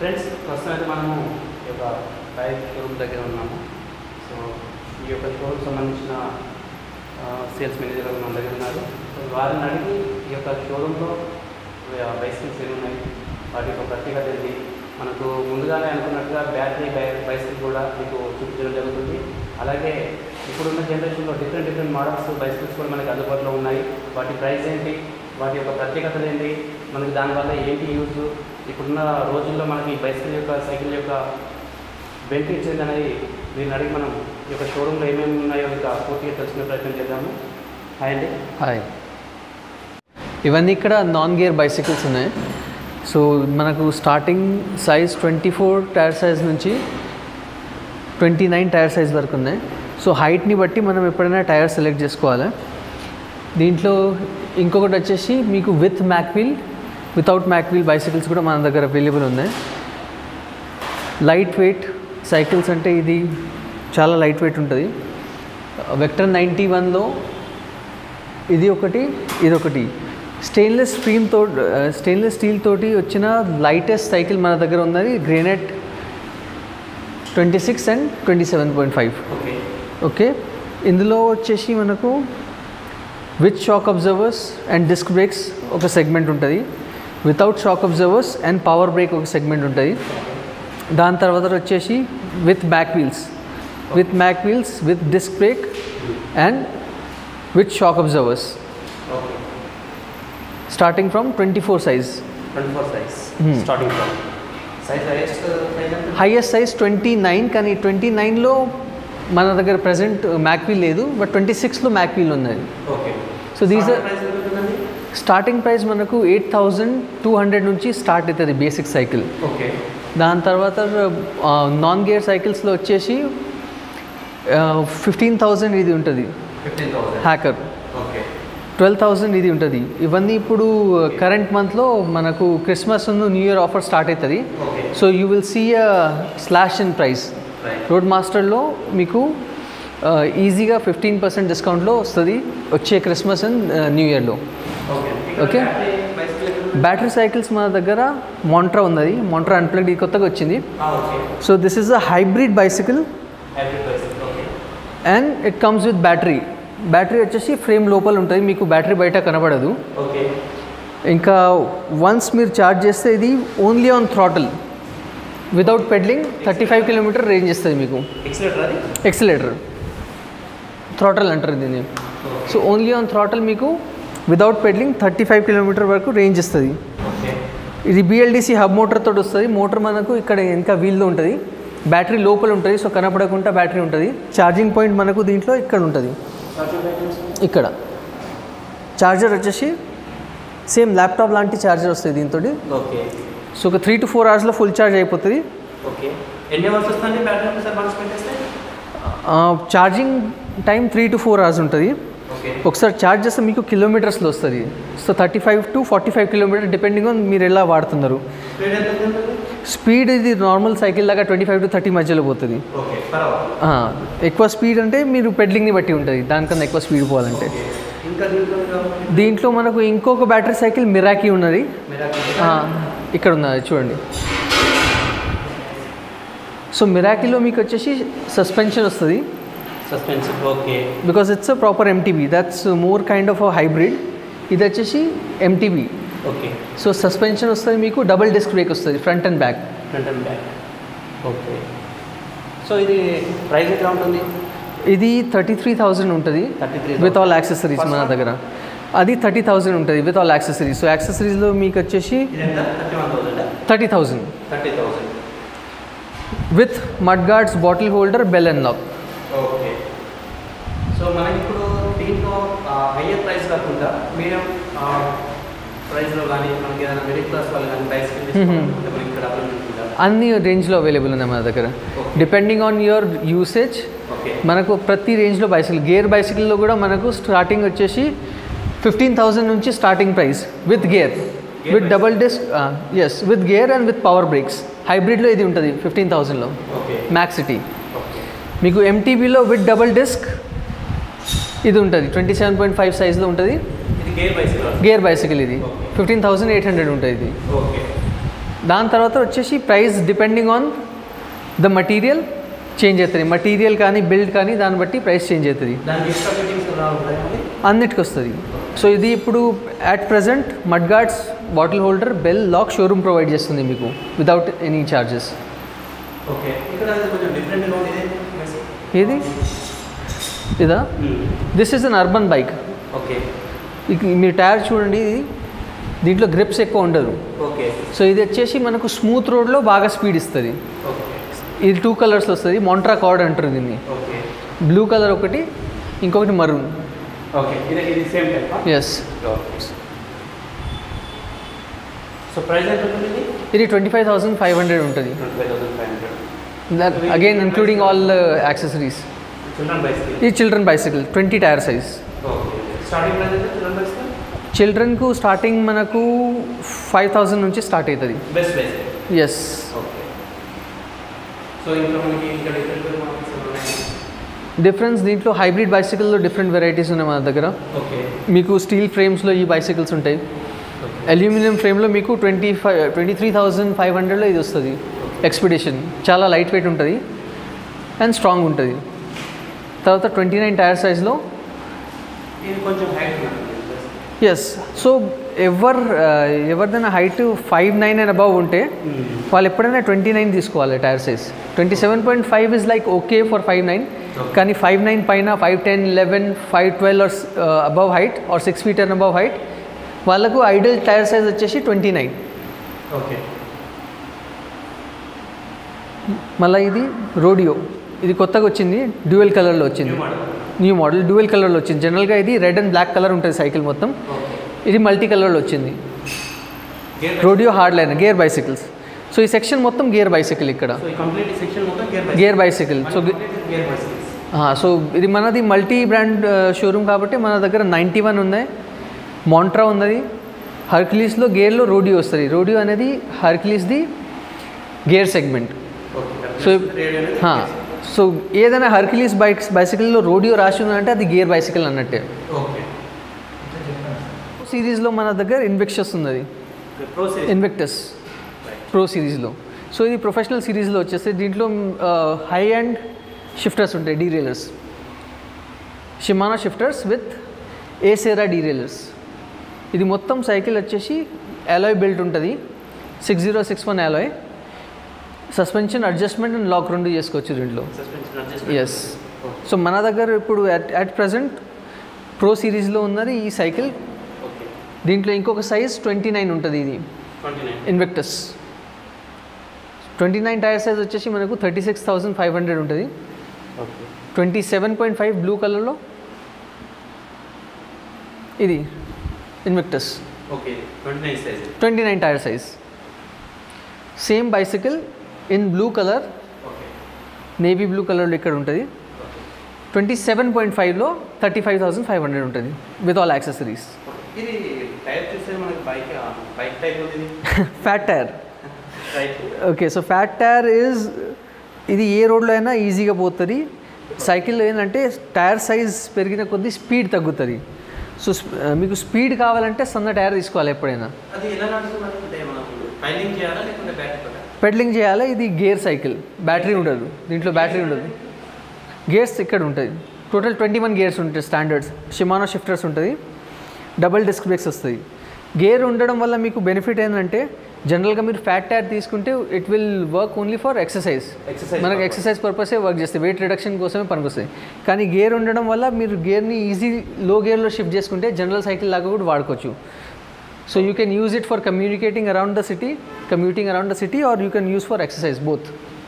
Friends ప్రస్తుతం అయితే మనము ఈ యొక్క బైక్ షోరూమ్ దగ్గర ఉన్నాము సో ఈ యొక్క షోరూమ్ సంబంధించిన సేల్స్ మేనేజర్ గారు మన దగ్గర ఉన్నారు సో వారిని అడిగి ఈ యొక్క షోరూంలో బైసికల్స్ ఏమి ఉన్నాయి వాటి యొక్క ప్రత్యేకత ఏంటి మనకు ముందుగానే అనుకున్నట్టుగా బ్యాటరీ బై బైసికల్ కూడా మీకు చూపించడం జరుగుతుంది అలాగే ఇప్పుడున్న జనరేషన్లో డిఫరెంట్ డిఫరెంట్ మోడల్స్ బైసికల్స్ కూడా మనకి అందుబాటులో ఉన్నాయి వాటి ప్రైస్ ఏంటి వాటి యొక్క ప్రత్యేకతలు ఏంటి మనకి దానివల్ల ఏంటి యూజ్ ఇప్పుడున్న రోజుల్లో మనకి ఈ బైసికల్ యొక్క సైకిల్ యొక్క బెనిఫిట్స్ ఏంటనేది మీరు అడిగి మనం ఈ యొక్క షోరూంలో ఏమేమి ఉన్నాయో ఇంకా పూర్తిగా తెలుసుకునే ప్రయత్నం చేద్దాము హాయ్ అండి హాయ్ ఇవన్నీ ఇక్కడ నాన్ గేర్ బైసికల్స్ ఉన్నాయి సో మనకు starting size twenty four tyre size నుంచి ట్వంటీ నైన్ టైర్ సైజ్ వరకు ఉన్నాయి సో హైట్ని బట్టి మనం ఎప్పుడైనా టైర్ సెలెక్ట్ చేసుకోవాలి దీంట్లో ఇంకొకటి వచ్చేసి మీకు with mag wheel without mag wheel bicycles కూడా మన దగ్గర అవైలబుల్ ఉన్నాయి లైట్ వెయిట్ సైకిల్స్ అంటే ఇది చాలా లైట్ వెయిట్ ఉంటుంది వెక్టర్ నైంటీ వన్లో ఇది ఒకటి ఇది ఒకటి స్టెయిన్లెస్ స్ట్రీమ్ తో స్టెయిన్లెస్ స్టీల్ తోటి వచ్చిన లైటెస్ట్ సైకిల్ మన దగ్గర ఉన్నది గ్రేనెట్ twenty six and twenty seven point five okay okay ఇందులో వచ్చేసి మనకు with shock absorbers and disc brakes ఒక సెగ్మెంట్ ఉంటుంది without shock absorbers and power brake ఒక సెగ్మెంట్ ఉంటుంది దాని తర్వాత వచ్చేసి with back wheels with back wheels with disc brake and with shock absorbers okay starting from twenty four size twenty four size Hmm. Starting size highest size అంటే highest size twenty nine కానీ twenty నైన్లో మన దగ్గర present మ్యాక్వీల్ లేదు but twenty సిక్స్లో mag wheel ఉన్నది okay so these are price ఎంత ఉంటుందండి స్టార్టింగ్ ప్రైస్ మనకు ఎయిట్ థౌజండ్ టూ హండ్రెడ్ నుంచి స్టార్ట్ అవుతుంది బేసిక్ సైకిల్ ఓకే దాని తర్వాత నాన్ గేర్ సైకిల్స్లో వచ్చేసి ఫిఫ్టీన్ థౌజండ్ ఇది ఉంటుంది fifteen thousand hacker okay twelve thousand ఇది ఉంటుంది ఇవన్నీ ఇప్పుడు కరెంట్ మంత్లో మనకు Christmas new year offer start అవుతుంది okay so you will see a slash in price right రోడ్ మాస్టర్లో మీకు ఈజీగా ఫిఫ్టీన్ పర్సెంట్ డిస్కౌంట్లో వస్తుంది వచ్చే క్రిస్మస్ అండ్ న్యూ ఇయర్లో ఓకే Okay. బైసికల్ ఎక్కడ బ్యాటరీ సైకిల్స్ మన దగ్గర మోంట్రా ఉన్నది మోంట్రా అన్ప్లగ్డ్ ఇది కొత్తగా వచ్చింది okay so this is a hybrid bicycle hybrid bicycle okay and it comes with battery battery వచ్చేసి ఫ్రేమ్ లోపల ఉంటుంది మీకు బ్యాటరీ బయట కనబడదు ఓకే ఇంకా వన్స్ మీరు ఛార్జ్ చేస్తే ఇది only on throttle without pedalling thirty five kilometre range ఇస్తుంది మీకు ఎక్సిలేటర్ అది ఎక్సిలేటర్ థ్రాటల్ అంటారు దీన్ని సో ఓన్లీ ఆన్ థ్రాటల్ మీకు without pedalling thirty five kilometre వరకు రేంజ్ ఇస్తుంది ఓకే ఇది బిఎల్డిసి హబ్ మోటార్ తోటి వస్తుంది మోటార్ మనకు ఇక్కడ ఇంకా వీల్లో ఉంటుంది బ్యాటరీ లోపల ఉంటుంది సో కనపడకుండా బ్యాటరీ ఉంటుంది ఛార్జింగ్ పాయింట్ మనకు దీంట్లో ఇక్కడ ఉంటుంది ఇక్కడ ఛార్జర్ వచ్చేసి సేమ్ ల్యాప్టాప్ లాంటి ఛార్జర్ వస్తుంది దీంతో ఓకే సో ఒక త్రీ టు ఫోర్ అవర్స్లో ఫుల్ ఛార్జ్ అయిపోతుంది ఓకే ఎన్ని అవర్స్ వస్తుంది బ్యాటరీ ఒకసారి మనసు పెట్టేస్తే charging time three to four hours ఉంటుంది ఓకే ఒకసారి ఛార్జ్ చేస్తే మీకు కిలోమీటర్స్లో వస్తుంది so thirty five to forty five kilometre depending on మీరు ఎలా వాడుతున్నారు స్పీడ్ ఎంత ఉంటుంది స్పీడ్ ఇది నార్మల్ సైకిల్ లాగా ట్వంటీ ఫైవ్ టు థర్టీ మధ్యలో పోతుంది ఓకే పర్వాలేదు ఆ, ఎక్కువ స్పీడ్ అంటే మీరు పెడ్లింగ్ని బట్టి ఉంటుంది దానికన్నా ఎక్కువ స్పీడ్ పోవాలంటే ఇంకా దీంట్లో ఇంకా దీంట్లో మనకు ఇంకొక బ్యాటరీ సైకిల్ మిరాకీ ఉన్నది మీరు ఆ, ఇక్కడ ఉన్నది చూడండి సో మిరాకీలో మీకు వచ్చేసి సస్పెన్షన్ వస్తుంది suspension okay because it's a proper MTB that's more kind of hybrid ఇది వచ్చేసి ఎంటీబీ ఓకే సో సస్పెన్షన్ వస్తుంది మీకు డబుల్ డిస్క్ బ్రేక్ వస్తుంది front and back front and back okay so ఇది ప్రైస్ ఎట్లా ఉంటుంది ఇది థర్టీ త్రీ థౌజండ్ ఉంటుంది thirty three with all accessories మన దగ్గర అది థర్టీ థౌజండ్ ఉంటుంది విత్ ఆల్ యాక్సెసరీస్ సో యాక్సెసరీస్లో మీకు వచ్చేసి ఇది ఎంత thirty one thousand thirty thousand thirty thousand with mud guards bottle holder bell and lock okay so మనకి ఇప్పుడు దీంట్లో హయ్యర్ ప్రైస్ కాకుండా మీడియం ప్రైస్లో కానీ మనకి ఏదైనా మిడిల్ క్లాస్ వాళ్ళు కానీ బైసికల్ తీసుకోవాలనుకుంటే మనకి ఇక్కడ అవైలబుల్ ఉంటుందా అన్ని రేంజ్లో అవైలబుల్ ఉన్నాయి మన దగ్గర depending on your usage okay మనకు ప్రతి రేంజ్లో బైసికల్ గేర్ బైసికల్లో కూడా మనకు స్టార్టింగ్ వచ్చేసి ఫిఫ్టీన్ థౌజండ్ నుంచి starting price with gear with double discs with gear and with power brakes హైబ్రిడ్లో ఇది ఉంటుంది ఫిఫ్టీన్ థౌజండ్లో ఓకే మ్యాక్స్ సిటీ ఓకే మీకు ఎంటీబీలో విత్ డబల్ డిస్క్ ఇది ఉంటుంది ట్వంటీ సెవెన్ పాయింట్ ఫైవ్ సైజ్లో ఉంటుంది ఇది గేర్ బైసికల్ గేర్ బైసికల్ ఇది ఫిఫ్టీన్ థౌసండ్ ఎయిట్ హండ్రెడ్ ఉంటుంది ఇది ఓకే దాని తర్వాత వచ్చేసి price depending on the material change అవుతుంది మటీరియల్ కానీ బిల్డ్ కానీ దాన్ని బట్టి ప్రైస్ చేంజ్ అవుతుంది దానికి ఎక్స్ట్రా ఫిట్టింగ్స్ రావాలి అన్నిటికి వస్తుంది సో ఇది ఇప్పుడు at present mud guards bottle holder bell lock showroom provide చేస్తుంది మీకు వితౌట్ ఎనీ ఛార్జెస్ ఓకే ఇక్కడ అది కొంచెం డిఫరెంట్గా ఉంది ఏది ఇదా this is an urban bike okay మీరు టైర్ చూడండి ఇది దీంట్లో గ్రిప్స్ ఎక్కువ ఉండదు ఓకే సో ఇది వచ్చేసి మనకు స్మూత్ రోడ్లో బాగా స్పీడ్ ఇస్తుంది ఓకే ఇది టూ కలర్స్ వస్తుంది మోంట్రా కార్డ్ అంటారు దీన్ని ఓకే బ్లూ కలర్ ఒకటి ఇంకొకటి మరూన్ ఓకే ఇది ఇది same type yes okay so price ఎంత ఉంటుంది ఇది ఇది twenty five thousand five hundred ఉంటుంది twenty five thousand five hundred that again including all accessories children bicycle ఇది children bicycle twenty tyre size okay starting price ఎంత children bicycle చిల్డ్రన్కు starting మనకు five thousand నుంచి స్టార్ట్ అవుతుంది best bikes yes okay so ఇంకా మనకి ఇంకా different difference దీంట్లో హైబ్రిడ్ బైసికల్లో డిఫరెంట్ వెరైటీస్ ఉన్నాయి మన దగ్గర ఓకే మీకు స్టీల్ ఫ్రేమ్స్లో ఈ బైసికల్స్ ఉంటాయి అల్యూమినియం ఫ్రేమ్లో మీకు twenty five twenty three thousand five హండ్రెడ్లో ఇది వస్తుంది ఎక్స్పెడిషన్ చాలా లైట్ వెయిట్ ఉంటుంది అండ్ స్ట్రాంగ్ ఉంటుంది తర్వాత ట్వంటీ నైన్ టైర్ సైజ్లో ఇది కొంచెం హైట్ ఉంటుంది ఎస్ సో ఎవర్ ఎవరిదైనా height five nine and above ఉంటే వాళ్ళు ఎప్పుడైనా ట్వంటీ నైన్ తీసుకోవాలి tyre size twenty seven point five is like okay for five nine కానీ ఫైవ్ నైన్ పైన five ten eleven five twelve or above height or six feet and above height వాళ్ళకు ideal tyre size వచ్చేసి twenty nine okay మళ్ళీ ఇది Rodeo ఇది కొత్తగా వచ్చింది dual కలర్లో వచ్చింది new model new model dual కలర్లో వచ్చింది జనరల్గా ఇది రెడ్ అండ్ బ్లాక్ కలర్ ఉంటుంది సైకిల్ మొత్తం ఓకే ఇది మల్టీ కలర్లో వచ్చింది gear Rodeo hard line gear bicycles so ఈ సెక్షన్ మొత్తం గేర్ బైసికల్ ఇక్కడ సో ఈ కంప్లీట్ సెక్షన్ మొత్తం gear bikes gear bicycle so gear bicycles so ఇది మనది మల్టీ బ్రాండ్ షోరూమ్ కాబట్టి మన దగ్గర నైంటీ వన్ ఉన్నాయి మోంట్రా ఉన్నది హర్క్లీస్లో గేర్లో రోడియో వస్తుంది రోడియో అనేది హర్క్లీస్ది gear segment okay so Rodeo అనేది హా, సో ఏదైనా హర్క్లీస్ బైక్స్ బైసికల్లో రోడియో రాసి ఉందంటే అది గేర్ బైసికల్ అన్నట్టే ఓకే సిరీస్లో మన దగ్గర ఇన్వెక్షస్ ఉన్నది ప్రోసెస్ ఇన్వెక్టస్ ప్రో సిరీస్లో సో ఇది ప్రొఫెషనల్ సిరీస్లో వచ్చేస్తే దీంట్లో హై అండ్ షిఫ్టర్స్ ఉంటాయి డీరేలర్స్ షిమానా షిఫ్టర్స్ విత్ ఏసేరా డీరేలర్స్ ఇది మొత్తం సైకిల్ వచ్చేసి అలాయ్ బెల్ట్ ఉంటుంది six zero six one alloy suspension adjustment and lock రెండు చేసుకోవచ్చు దీంట్లో సస్పెన్షన్ అడ్జస్ట్ ఎస్ సో మన దగ్గర ఇప్పుడు అట్ అట్ ప్రజెంట్ ప్రో సిరీస్లో ఉన్నది ఈ సైకిల్ ఓకే దీంట్లో ఇంకొక సైజ్ ట్వంటీ నైన్ ఉంటుంది ఇది twenty nine Invictus twenty nine tyre size వచ్చేసి మనకు thirty six thousand five hundred ఉంటుంది okay twenty seven point five blue కలర్లో ఇది Invictus okay twenty nine size twenty nine tyre size same bicycle in blue colour okay navy blue కలర్లో ఇక్కడ ఉంటుంది twenty seven point ఫైవ్లో thirty five thousand five hundred ఉంటుంది with all accessories ఇది type చూస్తే మనకి బైక్ బైక్ టైప్ ఉంది ఇది fat tyre right okay so fat tyre is ఇది ఏ రోడ్లో అయినా ఈజీగా పోతుంది సైకిల్లో ఏంటంటే టైర్ సైజ్ పెరిగిన కొద్దీ స్పీడ్ తగ్గుతుంది సో స్ప- మీకు స్పీడ్ కావాలంటే సన్న టైర్ తీసుకోవాలి ఎప్పుడైనా అది ఎలా నడుస్తుంది అంటే మనం పైలింగ్ చేయాలా లేకుంటే బ్యాటరీ పెట్టాలి పెడలింగ్ చేయాలి ఇది గేర్ సైకిల్ బ్యాటరీ ఉండదు దీంట్లో బ్యాటరీ ఉండదు గేర్స్ ఇక్కడ ఉంటుంది టోటల్ ట్వంటీ వన్ గేర్స్ ఉంటాయి స్టాండర్డ్స్ షిమానో షిఫ్టర్స్ ఉంటుంది డబుల్ డిస్క్ బ్రేక్స్ వస్తాయి గేర్ ఉండడం వల్ల మీకు బెనిఫిట్ ఏంటంటే జనరల్గా మీరు ఫ్యాట్ టైర్ తీసుకుంటే it will work only for exercise Exercise మనకు purpose. ఎక్సర్సైజ్ పర్పసే వర్క్ చేస్తాయి వెయిట్ రిడక్షన్ కోసమే పనికొస్తాయి కానీ గేర్ ఉండడం వల్ల మీరు గేర్ని ఈజీ లో గేర్లో షిఫ్ట్ చేసుకుంటే జనరల్ సైకిల్ లాగా కూడా వాడుకోవచ్చు so you can use it for communicating around the city commuting around the city or you can use for exercise both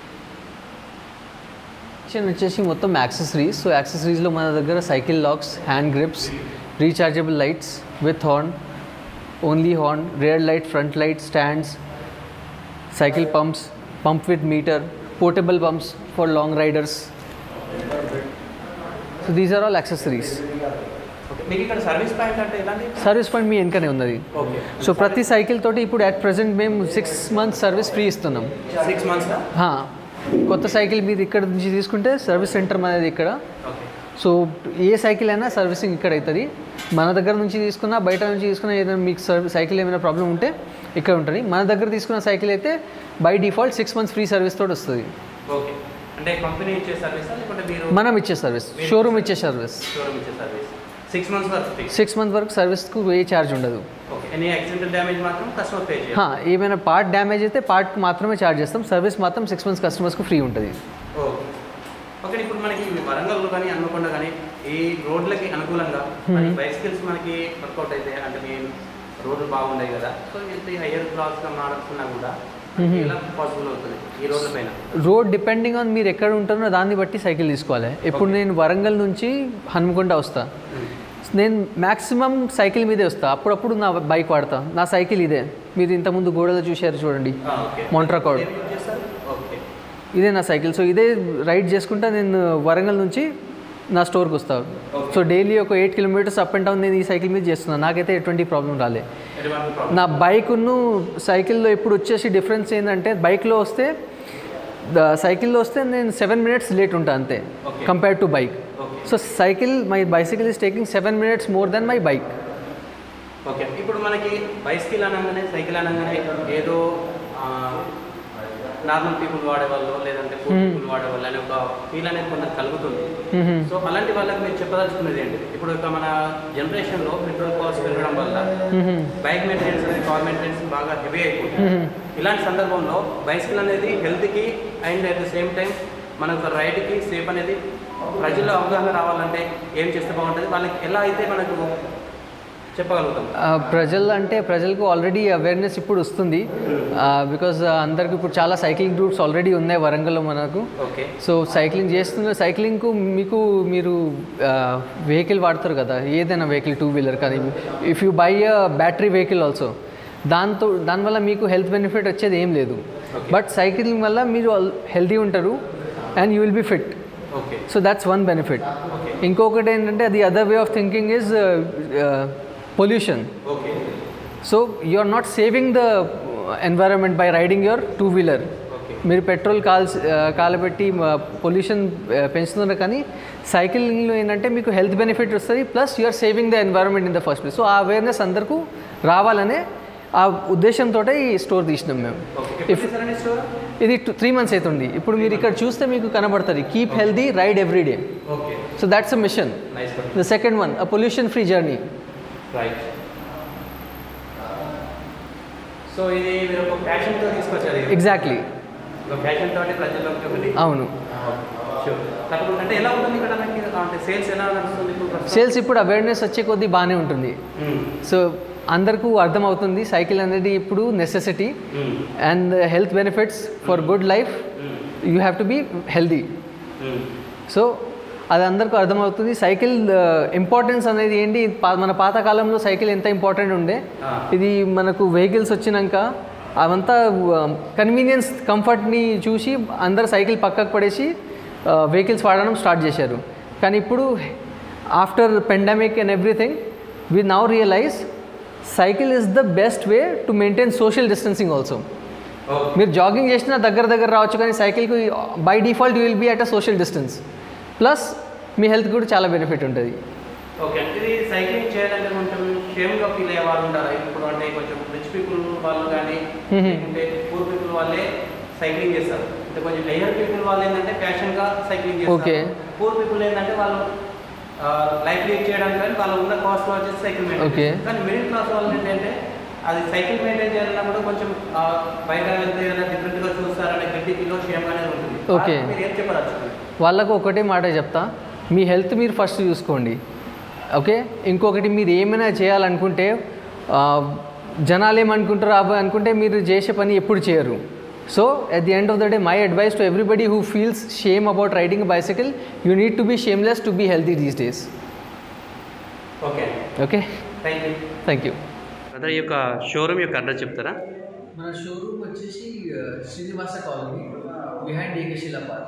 వచ్చేసి మొత్తం యాక్సెసరీస్ సో యాక్సెసరీస్లో మన దగ్గర cycle locks hand grips rechargeable lights with horn only horn rear light front light stands cycle pumps pump with meter portable pumps for long riders so these are all accessories okay మీకు ఇక్కడ service point అంటే ఎలాంటి service point మీ వెనకనే ఉన్నది okay so ప్రతి cycle తోటి ఇప్పుడు at present మేము సిక్స్ మంత్స్ సర్వీస్ ఫ్రీ ఇస్తున్నాం సిక్స్ మంత్స్ హా, కొత్త సైకిల్ మీరు ఇక్కడ నుంచి తీసుకుంటే సర్వీస్ సెంటర్ అనేది ఇక్కడ ఓకే సో ఏ సైకిల్ అయినా సర్వీసింగ్ ఇక్కడ అవుతుంది మన దగ్గర నుంచి తీసుకున్నా బయట నుంచి తీసుకున్నా ఏదైనా మీకు సర్వీ సైకిల్ ఏమైనా ప్రాబ్లం ఉంటే ఇక్కడ ఉంటుంది మన దగ్గర తీసుకున్న సైకిల్ అయితే by default six months free service తోటి వస్తుంది ఓకే అంటే కంపెనీ ఇచ్చే సర్వీస్ లేకుంటే మీరు మనం ఇచ్చే సర్వీస్ షోరూమ్ ఇచ్చే సర్వీస్ షోరూమ్ ఇచ్చే సర్వీస్ సిక్స్ మంత్స్ వరకు ఫ్రీ సిక్స్ మంత్ వరకు సర్వీస్కు ఏ ఛార్జ్ ఉండదు ఓకే ఎనీ యాక్సిడెంటల్ డ్యామేజ్ మాత్రం కస్టమర్ పే చేయాలి హా, ఏమైనా పార్ట్ డ్యామేజ్ అయితే పార్ట్ మాత్రమే ఛార్జ్ చేస్తాం సర్వీస్ మాత్రం సిక్స్ మంత్స్ కస్టమర్స్కి ఫ్రీ ఉంటుంది ఓకే ఓకే ఇప్పుడు మనకి ఈ వరంగల్లో కానీ హన్మకొండ కానీ ఈ రోడ్లకి అనుకూలంగా మరి బైసికల్స్ మనకి వర్కౌట్ అయితే అంటే మీ రోడ్లు బాగున్నాయి కదా సో ఇంత హయ్యర్ క్లాస్గా మారుతున్నా కూడా మనకి ఎలా పాసిబుల్ అవుతుంది ఈ రోడ్ల పైన రోడ్ డిపెండింగ్ ఆన్ మీరు ఎక్కడ ఉంటారో దాన్ని బట్టి సైకిల్ తీసుకోవాలి ఇప్పుడు నేను వరంగల్ నుంచి హన్మకొండ వస్తా నేను మ్యాక్సిమం సైకిల్ మీదే వస్తా అప్పుడప్పుడు నా బైక్ వాడతా నా సైకిల్ ఇదే మీరు ఇంతకుముందు గోడలో చూశారు చూడండి ఓకే Montracord. ఏం యూజ్ చేస్తారు ఓకే ఇదే నా సైకిల్ సో ఇదే రైడ్ చేసుకుంటా నేను వరంగల్ నుంచి నా స్టోర్కి వస్తాను సో డైలీ ఒక eight kilometres up and down నేను ఈ సైకిల్ మీద చేస్తున్నాను నాకైతే ఎటువంటి ప్రాబ్లం రాలే ఎటువంటి ప్రాబ్లం నా బైక్ను సైకిల్లో ఇప్పుడు వచ్చేసి డిఫరెన్స్ ఏంటంటే బైక్లో వస్తే ద- సైకిల్లో వస్తే నేను సెవెన్ మినిట్స్ లేట్ ఉంటా అంతే Okay. Compare to bike okay so cycle my bicycle is taking seven minutes more then my bike okay ఇప్పుడు మనకి బైసికల్ అనగానే సైకిల్ అనగానే ఏదో నార్మల్ పీపుల్ వాడేవాళ్ళు లేదంటే పూర్ పీపుల్ వాడేవాళ్ళు అనే ఒక ఫీల్ అనేది కొంత కలుగుతుంది సో అలాంటి వాళ్ళకి మీరు చెప్పదలుచుకున్నది ఏంటి ఇప్పుడు ఒక మన జనరేషన్లో పెట్రోల్ కాస్ట్ పెరగడం వల్ల బైక్ మెయింటెనెన్స్ అనేది కార్ మెయింటెనెన్స్ బాగా హెవీ అయిపోతుంది ఇలాంటి సందర్భంలో బైసికల్ అనేది హెల్త్కి and at the same time మనకు రైడ్కి సేఫ్ అనేది ప్రజల్లో అవగాహన రావాలంటే ఏం చేస్తే బాగుంటుంది వాళ్ళకి ఎలా అయితే మనకు చెప్పగలుగుతాం ప్రజలు అంటే ప్రజలకు ఆల్రెడీ అవేర్నెస్ ఇప్పుడు వస్తుంది బికాజ్ అందరికి ఇప్పుడు చాలా సైక్లింగ్ రూట్స్ ఆల్రెడీ ఉన్నాయి వరంగల్లో మనకు ఓకే సో సైక్లింగ్ చేస్తున్న సైక్లింగ్కు మీకు మీరు వెహికల్ వాడతారు కదా ఏదైనా వెహికల్ టూ వీలర్ కానీ if you buy a battery vehicle also దాంతో దానివల్ల మీకు హెల్త్ బెనిఫిట్ వచ్చేది ఏం లేదు బట్ సైక్లింగ్ వల్ల మీరు హెల్తీ ఉంటారు and you will be fit okay so that's one benefit okay ఇంకొకటి ఏంటంటే అది other way of thinking is pollution okay so you are not saving the environment by riding your two wheeler okay మీరు petrol కాల్ కాలబెట్టి pollution పెంచుతున్నారు కానీ సైక్లింగ్లో ఏంటంటే మీకు హెల్త్ బెనిఫిట్ వస్తుంది plus you are saving the environment in the first place so ఆ అవేర్నెస్ అందరికీ రావాలనే ఆ ఉద్దేశంతో ఈ స్టోర్ తీసినాం మేము ఓకే ఎప్పుడు తీసారండి స్టోర్ ఇది త్రీ మంత్స్ అవుతుంది ఇప్పుడు మీరు ఇక్కడ చూస్తే మీకు కనబడుతుంది keep healthy ride every day okay so that's a mission nice but the second one a pollution free journey right so ఇది మీరు ఒక ప్యాషన్తో తీసుకొచ్చారు ఇది. ఎగ్జాక్ట్లీ ఒక ప్యాషన్ తోటి ప్రజల్లోకి ఒకటి అవును షూర్ తప్పకుండా అంటే ఎలా ఉంటుంది ఇక్కడ మనకి అంటే సేల్స్ ఎలా నడుస్తుంది ఇప్పుడు ప్రస్తుతం? సేల్స్ ఇప్పుడు అవేర్నెస్ వచ్చే కొద్దీ బాగానే ఉంటుంది మ్మ్. సో అందరికీ అర్థమవుతుంది సైకిల్ అనేది ఇప్పుడు necessity hmm. And health benefits for good life hmm. You have to be healthy hmm. So అది అందరికీ అర్థమవుతుంది సైకిల్ ఇంపార్టెన్స్ అనేది ఏంటి పా- మన పాతకాలంలో సైకిల్ ఎంత ఇంపార్టెంట్ ఉండే ఆ. ఇది మనకు వెహికల్స్ వచ్చినాక అవంతా కన్వీనియన్స్ కంఫర్ట్ని చూసి అందరు సైకిల్ పక్కకు పడేసి వెహికల్స్ వాడడం స్టార్ట్ చేశారు కానీ ఇప్పుడు after pandemic and everything we now realise cycle is the best way to maintain social distancing also okay మీరు జాగింగ్ చేసినా దగ్గర దగ్గర రావచ్చు కానీ సైకిల్కి by default you will be at a social distance plus మీ హెల్త్ కూడా చాలా బెనిఫిట్ ఉంటుంది ఓకే అంటే ఇది సైక్లింగ్ చేయాలంటే కొంచెం షేమ్గా ఫీల్ అయ్యే వాళ్ళు ఉంటారు ఇప్పుడు అంటే కొంచెం రిచ్ పీపుల్ వాళ్ళు కానీ మ్మ్. లేకుంటే పూర్ పీపుల్ వాళ్ళే సైక్లింగ్ చేస్తారు అంటే కొంచెం హయ్యర్ పీపుల్ వాళ్ళు ఏంటంటే ఫ్యాషన్గా సైక్లింగ్ చేస్తారు Okay. పూర్ పీపుల్ ఏంటంటే వాళ్ళు లైఫ్ లీడ్ చేయడానికి కానీ వాళ్ళు ఉన్న కాస్ట్ వచ్చేసి సైకిల్ మెయింటైన్ Okay. చేస్తారు. కానీ మిడిల్ క్లాస్ వాళ్ళు ఏంటంటే అది సైకిల్ మెయింటైన్ చేయాలన్నప్పుడు కొంచెం ఆ, బయట వెళ్తే ఏదైనా డిఫరెంట్గా చూస్తారనే గడ్డిలో షేమ్ అనేది ఉంటుంది Okay. వాళ్ళకి మీరు ఏం చెప్పదలుచుకోండి వాళ్ళకు ఒకటే మాట చెప్తా మీ హెల్త్ మీరు ఫస్ట్ చూసుకోండి ఓకే ఇంకొకటి మీరు ఏమైనా చేయాలనుకుంటే ఆ, జనాలు ఏమనుకుంటారు అబ్బాయి అనుకుంటే మీరు చేసే పని ఎప్పుడు చేయరు so at the end of the day my advice to everybody who feels shame about riding bicycle you need to be shameless to be healthy these days okay okay thank you thank you brother ఈ యొక్క showroom యొక్క address చెప్తారా మన showroom వచ్చేసి Srinivasa colony behind Ekashila park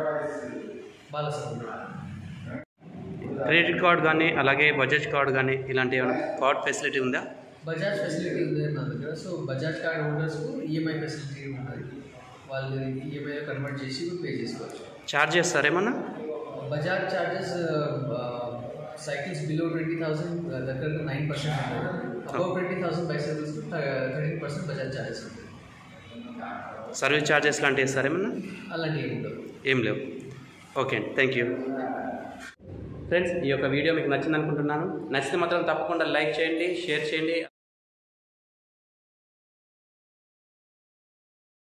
Balasamudram credit card కానీ అలాగే Bajaj card కానీ ఇలాంటి ఏమైనా కార్డ్ ఫెసిలిటీ ఉందా బజాజ్ ఫెసిలిటీ ఉంది నా దగ్గర సో బజాజ్ కార్డ్ హోల్డర్స్కు ఈఎంఐ ఫెసిలిటీ ఉంటుంది వాళ్ళు ఈఎంఐ కన్వర్ట్ చేసి పే చేసుకోవచ్చు ఛార్జ్ చేస్తారా ఏమన్నా Bajaj charges cycles below twenty thousand దగ్గర నైన్ పర్సెంట్ ఉంటుంది above twenty thousand bicycles thirteen percent Bajaj charges ఉంటుంది సర్వీస్ ఛార్జెస్ లాంటివి ఇస్తారు ఏమన్నా అలాంటివి ఏమి ఉండవు ఏం లేవు ఓకే అండి థ్యాంక్ యూ ఫ్రెండ్స్ ఈ యొక్క వీడియో మీకు నచ్చింది అనుకుంటున్నాను నచ్చితే మాత్రం తప్పకుండా లైక్ చేయండి షేర్ చేయండి